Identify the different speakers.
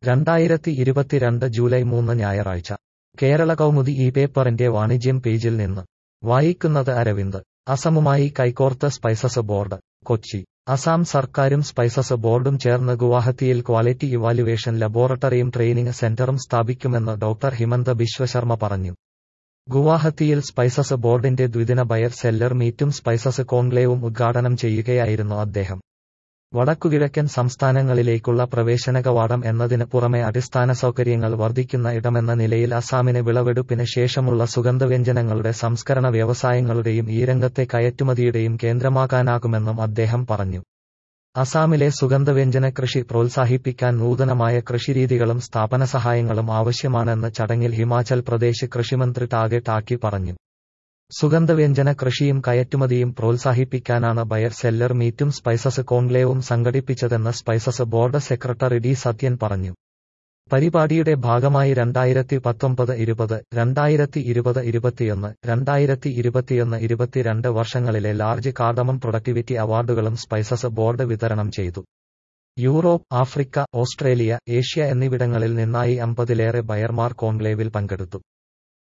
Speaker 1: രണ്ടായിരത്തി ഇരുപത്തിരണ്ട് ജൂലൈ മൂന്ന് ഞായറാഴ്ച കേരള കൗമുദി ഈ പേപ്പറിന്റെ വാണിജ്യം പേജിൽ നിന്ന് വായിക്കുന്നത് അരവിന്ദ് അസമുമായി കൈകോർത്ത് സ്പൈസസ് ബോർഡ് കൊച്ചി അസാം സർക്കാരും സ്പൈസസ് ബോർഡും ചേർന്ന് ഗുവാഹത്തിയിൽ ക്വാളിറ്റി ഇവാലുവേഷൻ ലബോറട്ടറിയും ട്രെയിനിംഗ് സെന്ററും സ്ഥാപിക്കുമെന്ന് ഡോക്ടർ ഹിമന്ത ബിശ്വശർമ്മ പറഞ്ഞു ഗുവാഹത്തിയിൽ സ്പൈസസ് ബോർഡിന്റെ ദ്വിദിന ബയർ സെല്ലർ മീറ്റും സ്പൈസസ് കോൺക്ലേവും ഉദ്ഘാടനം ചെയ്യുകയായിരുന്നു അദ്ദേഹം വടക്കുകിഴക്കൻ സംസ്ഥാനങ്ങളിലേക്കുള്ള പ്രവേശന കവാടം എന്നതിന് പുറമെ അടിസ്ഥാന സൗകര്യങ്ങൾ വർദ്ധിക്കുന്ന ഇടമെന്ന നിലയിൽ അസാമിന് വിളവെടുപ്പിന് ശേഷമുള്ള സുഗന്ധവ്യഞ്ജനങ്ങളുടെ സംസ്കരണ വ്യവസായങ്ങളുടെയും ഈ രംഗത്തെ കയറ്റുമതിയുടെയും കേന്ദ്രമാകാനാകുമെന്നും അദ്ദേഹം പറഞ്ഞു അസാമിലെ സുഗന്ധവ്യഞ്ജന കൃഷി പ്രോത്സാഹിപ്പിക്കാൻ നൂതനമായ കൃഷിരീതികളും സ്ഥാപന സഹായങ്ങളും ആവശ്യമാണെന്ന് ചടങ്ങിൽ ഹിമാചൽ പ്രദേശ് കൃഷിമന്ത്രി ടാഗെ ടാക്കി പറഞ്ഞു സുഗന്ധവ്യഞ്ജന കൃഷിയും കയറ്റുമതിയും പ്രോത്സാഹിപ്പിക്കാനാണ് ബയർ സെല്ലർ മീറ്റും സ്പൈസസ് കോൺക്ലേവും സംഘടിപ്പിച്ചതെന്ന് spices board secretary D Sathyan പറഞ്ഞു പരിപാടിയുടെ ഭാഗമായി രണ്ടായിരത്തി പത്തൊമ്പത് ഇരുപത് രണ്ടായിരത്തി ഇരുപത് ഇരുപത്തിയൊന്ന് രണ്ടായിരത്തി ഇരുപത്തിയൊന്ന് ഇരുപത്തിരണ്ട് വർഷങ്ങളിലെ ലാർജ് കാർഡമം പ്രൊഡക്ടിവിറ്റി അവാർഡുകളും സ്പൈസസ് ബോർഡ് വിതരണം ചെയ്തു യൂറോപ്പ് ആഫ്രിക്ക ഓസ്ട്രേലിയ ഏഷ്യ എന്നിവിടങ്ങളിൽ നിന്നായി അമ്പതിലേറെ ബയർമാർ കോൺക്ലേവിൽ പങ്കെടുത്തു